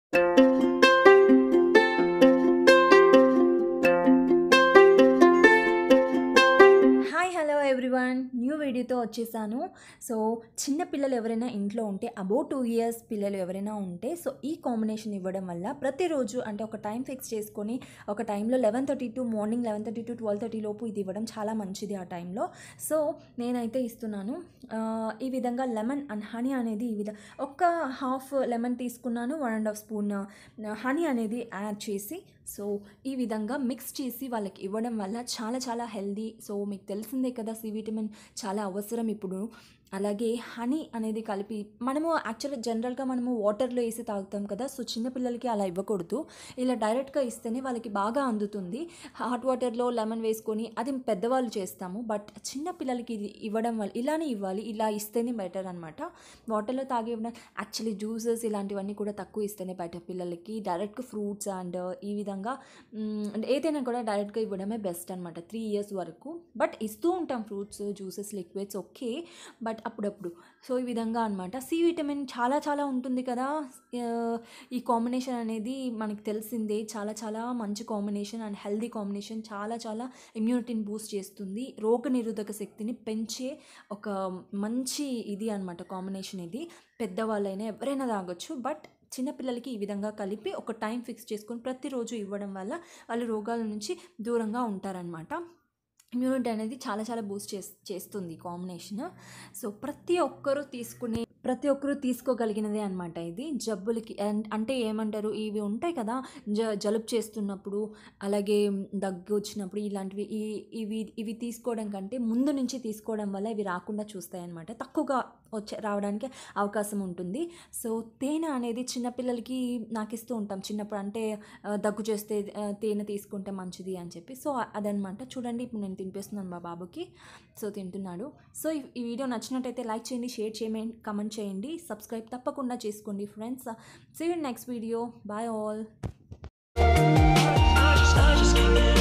hi hello everyone new వీడియోతో వచ్చేసాను so చిన్న పిల్లలు ఎవరైనా ఇంట్లో ఉంటే అబౌట్ టూ ఇయర్స్ పిల్లలు ఎవరైనా ఉంటే సో ఈ కాంబినేషన్ ఇవ్వడం వల్ల ప్రతిరోజు అంటే ఒక టైం ఫిక్స్ చేసుకొని ఒక టైంలో eleven thirty to morning eleven thirty to twelve thirty లోపు ఇది ఇవ్వడం చాలా మంచిది ఆ టైంలో సో నేనైతే ఇస్తున్నాను ఆ, ఈ విధంగా లెమన్ అండ్ హనీ అనేది ఈ విధంగా ఒక్క హాఫ్ లెమన్ తీసుకున్నాను one and half spoon honey అనేది యాడ్ చేసి సో ఈ విధంగా మిక్స్ చేసి వాళ్ళకి ఇవ్వడం వల్ల చాలా చాలా హెల్దీ సో మీకు తెలిసిందే కదా సి విటమిన్ చాలా అవసరం ఇప్పుడు అలాగే హనీ అనేది కలిపి మనము యాక్చువల్గా జనరల్గా మనము వాటర్లో వేసి తాగుతాం కదా సో చిన్నపిల్లలకి అలా ఇవ్వకూడదు ఇలా డైరెక్ట్గా ఇస్తేనే వాళ్ళకి బాగా అందుతుంది హాట్ వాటర్లో లెమన్ వేసుకొని అది పెద్దవాళ్ళు చేస్తాము బట్ చిన్న పిల్లలకి ఇది ఇవ్వడం వల్ల ఇలానే ఇవ్వాలి ఇలా ఇస్తేనే బెటర్ అనమాట వాటర్లో తాగి ఇవ్వడం యాక్చువల్లీ జ్యూసెస్ ఇలాంటివన్నీ కూడా తక్కువ ఇస్తేనే బెటర్ పిల్లలకి డైరెక్ట్గా ఫ్రూట్స్ అండ్ ఈ విధంగా మ్, అంటే ఏదైనా కూడా డైరెక్ట్గా ఇవ్వడమే బెస్ట్ అనమాట త్రీ ఇయర్స్ వరకు బట్ ఇస్తూ ఉంటాం fruits juices liquids okay but అప్పుడప్పుడు సో ఈ విధంగా అనమాట సి విటమిన్ చాలా చాలా ఉంటుంది కదా ఆ, ఈ కాంబినేషన్ అనేది మనకి తెలిసిందే చాలా చాలా మంచి కాంబినేషన్ అండ్ హెల్దీ కాంబినేషన్ చాలా చాలా ఇమ్యూనిటీని బూస్ట్ చేస్తుంది రోగ నిరోధక శక్తిని పెంచే ఒక మంచి ఇది అనమాట కాంబినేషన్ ఇది పెద్దవాళ్ళైనా ఎవరైనా తాగొచ్చు బట్ చిన్నపిల్లలకి ఈ విధంగా కలిపి ఒక టైం ఫిక్స్ చేసుకొని ప్రతిరోజు ఇవ్వడం వల్ల వాళ్ళు రోగాల నుంచి దూరంగా ఉంటారనమాట ఇమ్యూనిటీ అనేది చాలా చాలా బూస్ట్ చేస్ చేస్తుంది ఈ కాంబినేషన్ సో ప్రతి ఒక్కరూ తీసుకునే ప్రతి ఒక్కరూ తీసుకోగలిగినదే అనమాట ఇది జబ్బులకి అన్- అంటే ఏమంటారు ఇవి ఉంటాయి కదా జ జలుబు చేస్తున్నప్పుడు అలాగే దగ్గు వచ్చినప్పుడు ఇలాంటివి ఈ ఇవి ఇవి తీసుకోవడం కంటే ముందు నుంచి తీసుకోవడం వల్ల ఇవి రాకుండా చూస్తాయి అనమాట తక్కువగా వచ్చే రావడానికి అవకాశం ఉంటుంది సో తేనె అనేది చిన్నపిల్లలకి నాకు ఇస్తూ ఉంటాం చిన్నప్పుడు అంటే ఆ, దగ్గు చేస్తే ఆ, తేనె తీసుకుంటే మంచిది అని చెప్పి సో అదనమాట చూడండి ఇప్పుడు నేను తినిపిస్తున్నాను మా బాబుకి సో తింటున్నాడు సో ఈ ఈ వీడియో నచ్చినట్టయితే లైక్ చేయండి షేర్ చేయండి కమెంట్ చేయండి సబ్స్క్రైబ్ తప్పకుండా చేసుకోండి friends see you next video bye all I just can't get